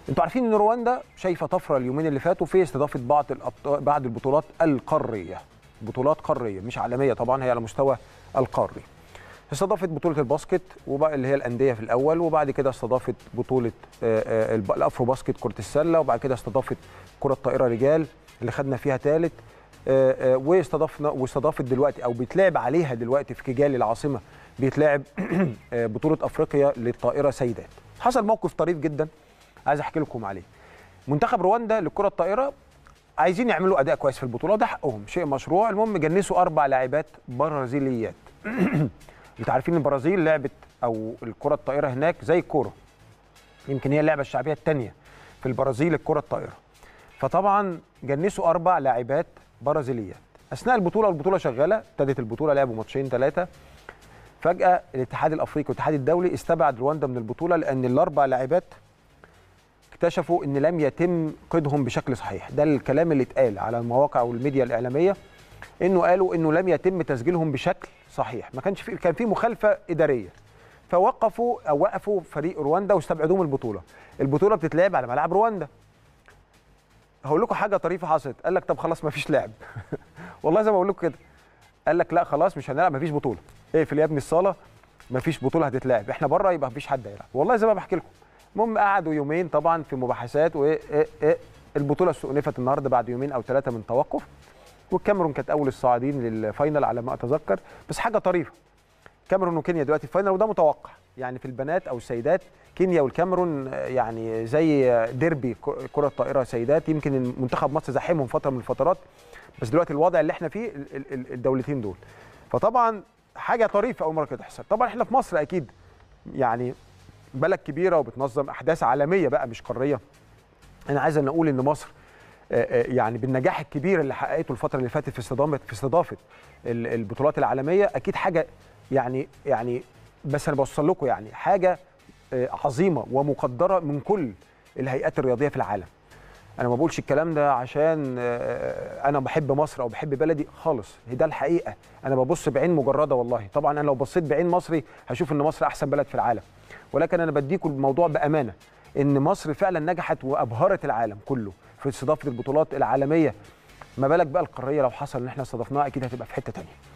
انتوا عارفين ان رواندا شايفه طفره اليومين اللي فاتوا في استضافه بعض الأبط... بعض البطولات القاريه بطولات قاريه مش عالميه طبعا هي على مستوى القاري استضافت بطوله الباسكت وبقى اللي هي الانديه في الاول وبعد كده استضافت بطوله آه، آه، الب- الافرو باسكت كره السله وبعد كده استضافت كره الطائره رجال اللي خدنا فيها ثالث واستضافنا واستضافت دلوقتي او بيتلعب عليها دلوقتي في كيجالي العاصمه بيتلعب آه، بطوله افريقيا للطائره سيدات حصل موقف طريف جدا عايز احكي لكم عليه منتخب رواندا للكره الطائره عايزين يعملوا اداء كويس في البطوله ده حقهم شيء مشروع المهم جنسوا اربع لاعبات برازيليات انتوا عارفين البرازيل لعبت او الكره الطائره هناك زي الكوره يمكن هي اللعبه الشعبيه الثانيه في البرازيل الكره الطائره فطبعا جنسوا اربع لاعبات برازيليات اثناء البطوله البطوله شغاله ابتدت البطوله لعبوا ماتشين ثلاثه فجاه الاتحاد الافريقي والاتحاد الدولي استبعد رواندا من البطوله لان الاربع لاعبات اكتشفوا ان لم يتم قيدهم بشكل صحيح ده الكلام اللي اتقال على المواقع والميديا الاعلاميه انه قالوا انه لم يتم تسجيلهم بشكل صحيح ما كانش في كان في مخالفه اداريه فوقفوا او وقفوا فريق رواندا واستبعدوه من البطوله البطوله بتتلعب على ملعب رواندا هقول لكم حاجه طريفه حصلت قال لك طب خلاص ما فيش لعب والله زي ما بقول لكم كده قال لك لا خلاص مش هنلعب ما فيش بطوله اقفل يا ابني الصاله ما فيش بطوله هتتلعب احنا بره يبقى ما فيش حد هيلعب والله زي ما بحكي لكم المهم قعدوا يومين طبعا في مباحثات والبطوله استؤنفت النهارده بعد يومين او ثلاثه من توقف والكاميرون كانت اول الصاعدين للفاينل على ما اتذكر بس حاجه طريفه كاميرون وكينيا دلوقتي في الفاينل وده متوقع يعني في البنات او السيدات كينيا والكاميرون آه، يعني زي ديربي ك- كره الطائره سيدات يمكن منتخب مصر زاحمهم فتره من الفترات بس دلوقتي الوضع اللي احنا فيه ال- ال- ال- الدولتين دول فطبعا حاجه طريفه اول مره كده تحصل طبعا احنا في مصر اكيد يعني بلد كبيره وبتنظم احداث عالميه بقى مش قاريه انا عايز أن اقول ان مصر آه، آه، يعني بالنجاح الكبير اللي حققته الفتره اللي فاتت في استضافه في استضافه ال- البطولات العالميه اكيد حاجه يعني يعني بس انا بوصل لكم يعني حاجه آه، عظيمه ومقدره من كل الهيئات الرياضيه في العالم انا ما بقولش الكلام ده عشان آه، انا بحب مصر او بحب بلدي خالص هي ده الحقيقه انا ببص بعين مجرده والله طبعا انا لو بصيت بعين مصري هشوف ان مصر احسن بلد في العالم ولكن انا بديكم الموضوع بامانه ان مصر فعلا نجحت وابهرت العالم كله في استضافه البطولات العالميه ما بالك بقى القاريه لو حصل ان احنا استضفناها اكيد هتبقى في حته تانية